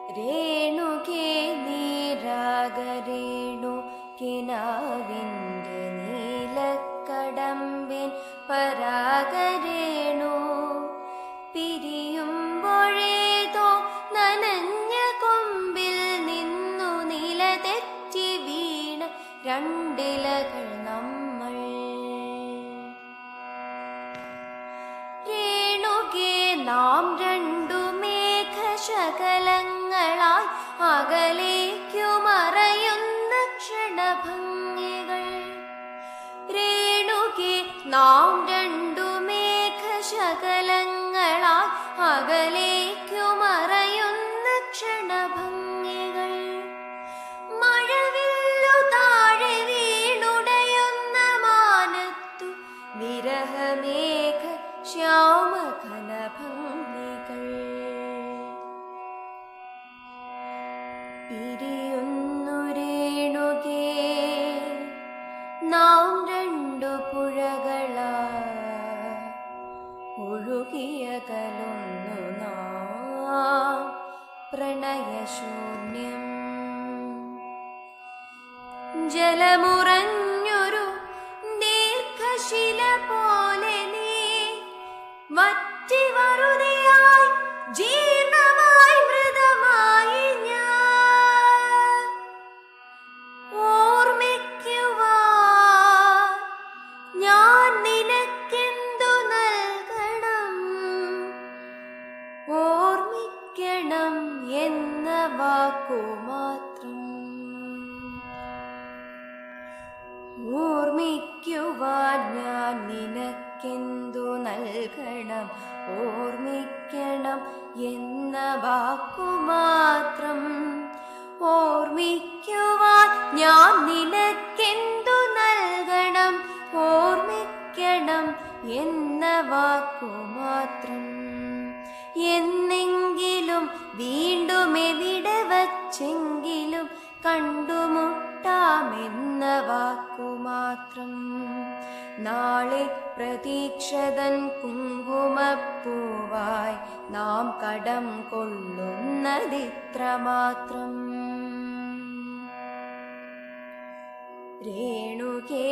രേണുകേ നീരാഗരേണു കിനാവിൻ്റെ നീലക്കടമ്പിൻ പരാഗരേണു പിരിയുമ്പോഴേതോ നനഞ്ഞ കൊമ്പിൽ നിന്നു നില തെറ്റി വീണ രണ്ടിലകൾ നമ്മൾ രേണുകെ നാം രണ്ടു മേഘശകലങ്ങളായി അകലേക്കു മറയുന്ന ക്ഷണഭംഗികൾ രേണുകെ നാം രണ്ടു മേഘശകലങ്ങളായി അകലേക്കു മറയുന്ന ക്ഷണഭംഗികൾ മഴവില്ലു താഴെ വീണുടയുന്ന മാനത്തു വിരഹമേഘ ശ്യാമഘനഭംഗികൾ പിരിയുന്നു രേണുകേ നാം രണ്ടു പുഴകളാ ഒഴുകിയകലൊന്നു നാം പ്രണയശൂന്യം ജലമുറഞ്ഞൊരു ദീർഘശില പോലെ നീ വറ്റി വറുതിയായി ജീർണമായി മൃതമായി ഞാൻ ഓർമ്മിക്കുവാൻ ഞാൻ നിനക്കെന്തു നൽകണം ഓർമ്മിക്കണം എന്ന വാക്കു മാത്രം ഓർമ്മിക്കുവാൻ ഞാൻ നിനക്കെന്തു നൽകണം ഓർമ്മിക്കണം എന്ന വാക്കു മാത്രം ഓർമ്മിക്കുവാൻ ഞാൻ നിനക്കെന്തു നൽകണം ഓർമ്മിക്കണം എന്ന വാക്കു മാത്രം എന്നെങ്കിലും വീണ്ടും എവിടെ വച്ചെങ്കിലും കണ്ടുമുട്ടാമെന്ന വാക്കു മാത്രം നാളെ പ്രതീക്ഷതൻ കുങ്കുമപ്പൂവായി നാം കടം കൊള്ളുന്നതിത്ര മാത്രം രേണുകേ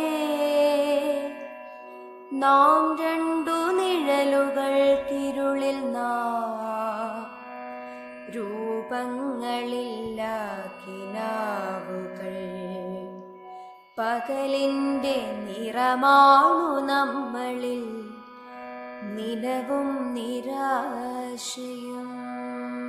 നാം രണ്ടു നിഴലുകൾ തിരുളിൽ നാം രൂപങ്ങളില്ല കിനാവുകൾ പകലിൻ്റെ നിറമാണു നമ്മളിൽ നിലവും നിരാശയും